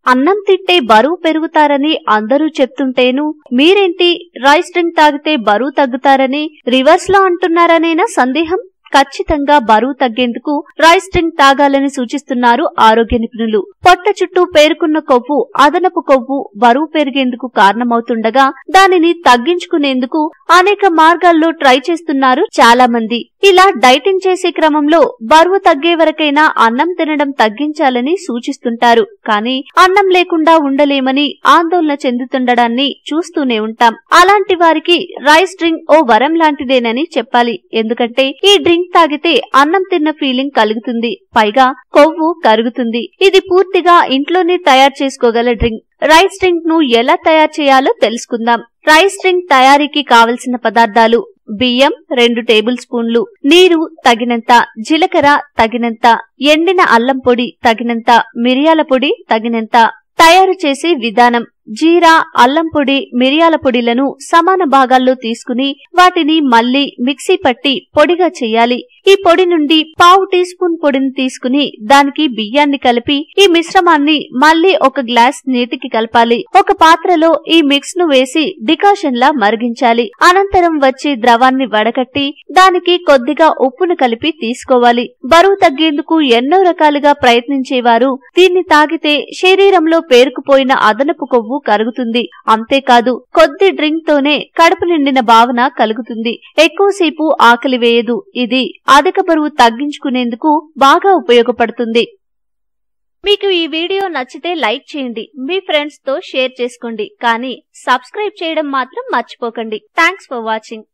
అన్నం తింటే బరువు పెరుగుతారని అందరూ చెప్తుంటేను మీరేంటి రైస్ డ్రింక్ తాగితే బరువు తగ్గుతారని రివర్స్ లో అంటున్నారనేనా సందేహం ఖచ్చితంగా బరువు తగ్గేందుకు రైస్ డ్రింక్ తాగాలని సూచిస్తున్నారు ఆరోగ్య నిపుణులు పొట్ట చుట్టూ పేరుకున్న కొవ్వు అదనపు కొవ్వు బరువు పెరిగేందుకు కారణమవుతుండగా దానిని తగ్గించుకునేందుకు అనేక మార్గాల్లో ట్రై చేస్తున్నారు చాలా మంది ఇలా డైటింగ్ చేసే క్రమంలో బరువు తగ్గే వరకైనా అన్నం తినడం తగ్గించాలని సూచిస్తుంటారు కానీ అన్నం లేకుండా ఉండలేమని ఆందోళన చెందుతుండడాన్ని చూస్తూనే ఉంటాం అలాంటి వారికి రైస్ డ్రింక్ ఓ వరం లాంటిదేనని చెప్పాలి ఎందుకంటే ఈ డ్రింక్ తాగితే అన్నం తిన్న ఫీలింగ్ కలుగుతుంది పైగా కొవ్వు కరుగుతుంది ఇది పూర్తిగా ఇంట్లోనే తయారు చేసుకోగల డ్రింక్ రైస్ డ్రింక్ ను ఎలా తయారు చేయాలో తెలుసుకుందాం రైస్ డ్రింక్ తయారీకి కావలసిన పదార్థాలు బియ్యం రెండు టేబుల్ స్పూన్లు నీరు తగినంత జీలకర్ర తగినంత ఎండిన అల్లం పొడి తగినంత మిరియాల పొడి తగినంత తయారు చేసే విధానం జీరా అల్లం పొడి మిరియాల పొడిలను సమాన భాగాల్లో తీసుకుని వాటిని మళ్లీ మిక్సీ పట్టి పొడిగా చేయాలి ఈ పొడి నుండి పావు టీ స్పూన్ పొడిని తీసుకుని దానికి బియ్యాన్ని కలిపి ఈ మిశ్రమాన్ని మళ్లీ ఒక గ్లాస్ నీటికి కలపాలి ఒక పాత్రలో ఈ మిక్స్ ను వేసి డికాషన్ లా మరిగించాలి అనంతరం వచ్చే ద్రవాన్ని వడకట్టి దానికి కొద్దిగా ఉప్పును కలిపి తీసుకోవాలి బరువు తగ్గేందుకు ఎన్నో రకాలుగా ప్రయత్నించేవారు దీన్ని తాగితే శరీరంలో పేరుకుపోయిన అదనపు కొవ్వు కరుగుతుంది అంతేకాదు కొద్ది డ్రింక్ తోనే కడుపు నిండిన భావన కలుగుతుంది ఎక్కువసేపు ఆకలి వేయదు ఇది అధిక బరువు తగ్గించుకునేందుకు బాగా ఉపయోగపడుతుంది మీకు ఈ వీడియో నచ్చితే లైక్ చేయండి మీ ఫ్రెండ్స్ తో షేర్ చేసుకోండి కానీ సబ్స్క్రైబ్ చేయడం మాత్రం మర్చిపోకండి థ్యాంక్స్ ఫర్ వాచింగ్